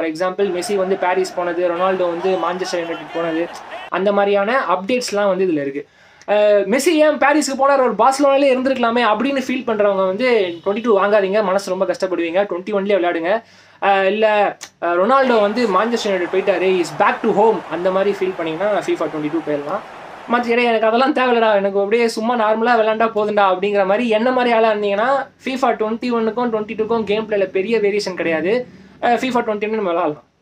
for example Messi வந்து Paris போனது Ronaldo வந்து மான்செஸ்டர் யுனைடெட் போனது அந்த மாதிரியான அப்டேட்ஸ்லாம் வந்து இதில் இருக்குது மெஸ்ஸி ஏன் பாரிஸ்க்கு போனார் ஒரு பார்சலோனாலே இருந்திருக்கலாமே அப்படின்னு ஃபீல் பண்ணுறவங்க வந்து டுவெண்ட்டி டூ வாங்காதீங்க மனசு ரொம்ப கஷ்டப்படுவீங்க டுவெண்ட்டி ஒன்லேயே விளையாடுங்க இல்லை ரொனால்டோ வந்து மான்செஸ்டர் யுனைடெட் போயிட்டாரு இஸ் பேக் டு ஹோம் அந்த மாதிரி ஃபீல் பண்ணிங்கன்னா ஃபீஃபா டுவெண்ட்டி டூ போயிடலாம் மற்ற இடையே எனக்கு அதெல்லாம் தேவையில்லடா எனக்கு அப்படியே சும்மா நார்மலாக விளாண்டா போதுண்டா அப்படிங்கிற மாதிரி என்ன மாதிரி ஆளாக இருந்தீங்கன்னா ஃபீஃபா டுவெண்ட்டி ஒன்னுக்கும் டுவெண்ட்டி டூக்கும் கேம் பிளேல பெரிய வேரியேஷன் கிடையாது ஃபீஃபா டுவெண்ட்டி ஒன்று விளாடலாம்